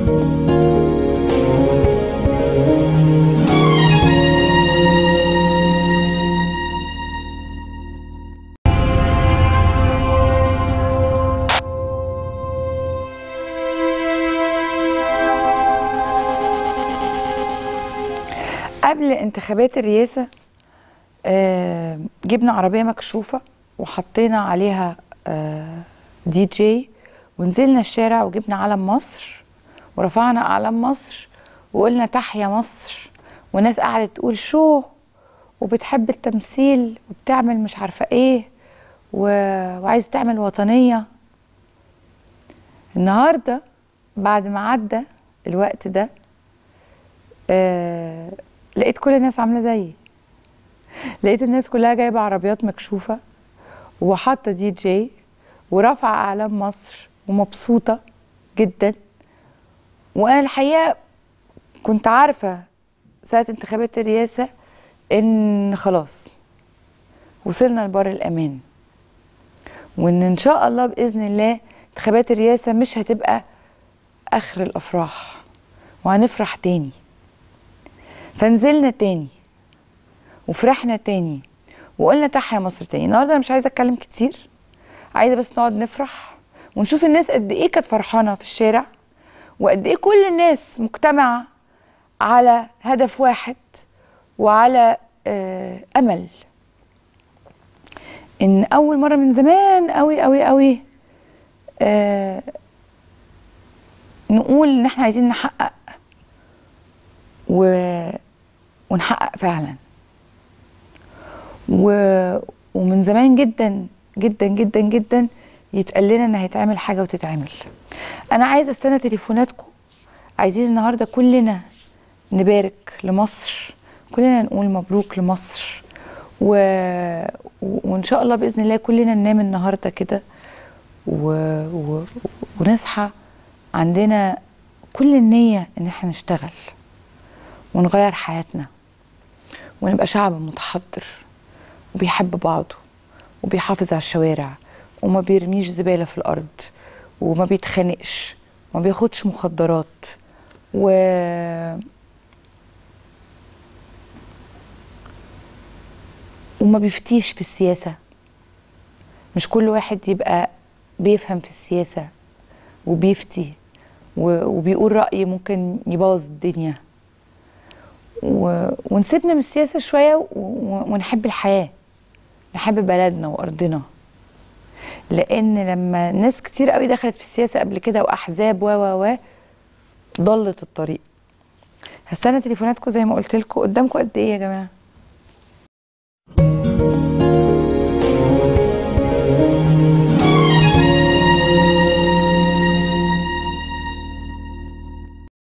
قبل انتخابات الرئاسة آه، جبنا عربية مكشوفة وحطينا عليها آه، دي جي ونزلنا الشارع وجبنا علم مصر ورفعنا أعلام مصر وقلنا تحيا مصر وناس قعدت تقول شو وبتحب التمثيل وبتعمل مش عارفة ايه و... وعايز تعمل وطنية النهاردة بعد ما عدى الوقت ده آه لقيت كل الناس عامله زيي لقيت الناس كلها جايبه عربيات مكشوفه وحاطه دي جي ورافعه اعلام مصر ومبسوطه جدا وانا الحقيقه كنت عارفه ساعه انتخابات الرئاسه ان خلاص وصلنا لبر الامان وان ان شاء الله باذن الله انتخابات الرئاسه مش هتبقى اخر الافراح وهنفرح تاني فنزلنا تاني وفرحنا تاني وقلنا تحيا مصر تاني النهارده انا مش عايزه اتكلم كتير عايزه بس نقعد نفرح ونشوف الناس قد ايه كانت فرحانه في الشارع وقد ايه كل الناس مجتمعه على هدف واحد وعلى آه امل ان اول مره من زمان قوي قوي قوي آه نقول ان احنا عايزين نحقق و... ونحقق فعلا و... ومن زمان جدا جدا جدا جدا يتقال لنا ان هيتعمل حاجه وتتعمل انا عايزه استنى تليفوناتكم عايزين النهارده كلنا نبارك لمصر كلنا نقول مبروك لمصر و... وان شاء الله باذن الله كلنا ننام النهارده كده و... و... ونصحى عندنا كل النيه ان احنا نشتغل ونغير حياتنا ونبقى شعب متحضر وبيحب بعضه وبيحافظ على الشوارع وما بيرميش زبالة في الأرض وما بيتخانقش وما بياخدش مخدرات و وما بيفتيش في السياسة مش كل واحد يبقى بيفهم في السياسة وبيفتي و... وبيقول رأي ممكن يبوظ الدنيا و... ونسيبنا من السياسة شوية و... ونحب الحياة نحب بلدنا وأرضنا لأن لما ناس كتير قوي دخلت في السياسة قبل كده وأحزاب و و و ضلت الطريق هستنى تليفوناتكم زي ما قلت لكم قدامكم قد إيه يا جماعة